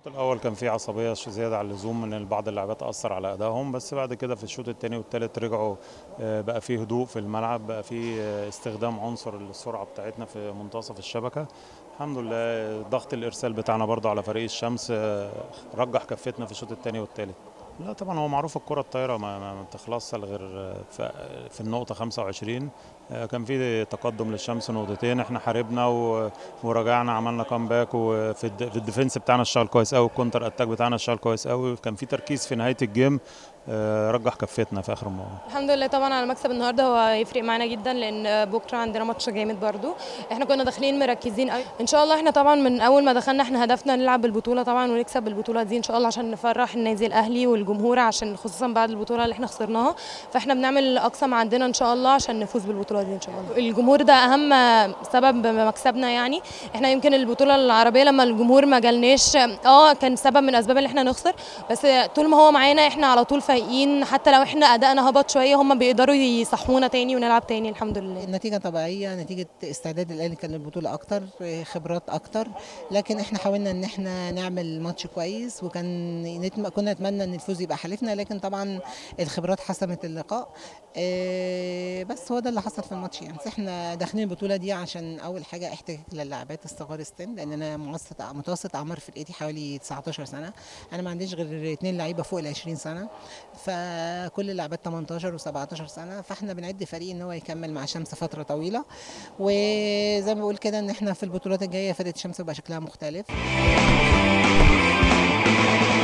الشوط الاول كان في عصبيه زياده عن اللزوم من بعض اللاعبات اثر على ادائهم بس بعد كده في الشوط الثاني والثالث رجعوا آه، بقى في هدوء في الملعب بقى في آه، استخدام عنصر السرعه بتاعتنا في منتصف الشبكه الحمد لله ضغط الارسال بتاعنا برضو على فريق الشمس آه، رجح كفتنا في الشوط الثاني والثالث لا طبعا هو معروف الكره الطايره ما, ما ما بتخلصش إلا غير آه، في, في النقطه 25 آه، كان في تقدم للشمس نقطتين احنا حاربنا و- ورجعنا عملنا كامباك وفي الد- في الديفنس بتاعنا اشتغل كويس قوي الكونتر اتاك بتاعنا اشتغل كويس قوي كان في تركيز في نهايه الجيم آه، رجح كفتنا في اخر المباراه الحمد لله طبعا على مكسب النهارده هو هيفرق معانا جدا لان بكره عندنا ماتش جامد برضو احنا كنا داخلين مركزين قوي ان شاء الله احنا طبعا من اول ما دخلنا احنا هدفنا نلعب البطوله طبعا ونكسب البطوله دي ان شاء الله عشان نفرح النادي الاهلي والجمهور عشان خصوصا بعد البطوله اللي احنا خسرناها فاحنا بنعمل اقصى ما عندنا ان شاء الله عشان نفوز بالبطوله دي ان شاء الله الجمهور ده اهم سبب بمكسبنا يعني احنا يمكن البطوله العربيه لما الجمهور ما جالناش اه كان سبب من اسباب اللي احنا نخسر بس طول ما هو معانا احنا على طول فايقين حتى لو احنا ادائنا هبط شويه هم بيقدروا يصحونا تاني ونلعب تاني الحمد لله النتيجة طبيعية نتيجة استعداد الأهلي كان للبطولة أكتر خبرات أكتر لكن احنا حاولنا إن احنا نعمل ماتش كويس وكان نتم... كنا نتمنى إن الفوز يبقى حليفنا لكن طبعا الخبرات حسمت اللقاء اه بس هو ده اللي حصل في الماتش يعني بس احنا داخلين البطولة دي عشان أول حاجة احتكاك للاعبات الصغار السن لأن أنا متوسط متوسط أعمار فرقتي حوالي 19 سنة أنا ما عنديش غير اتنين لعيبة فوق ال 20 سنة فكل اللاعبات 18 و17 سنة فاحنا بنعد فريق إن هو يكمل مع شمس فترة طويلة وزي ما بقول كده ان احنا في البطولات الجايه فرقه شمس يبقى شكلها مختلف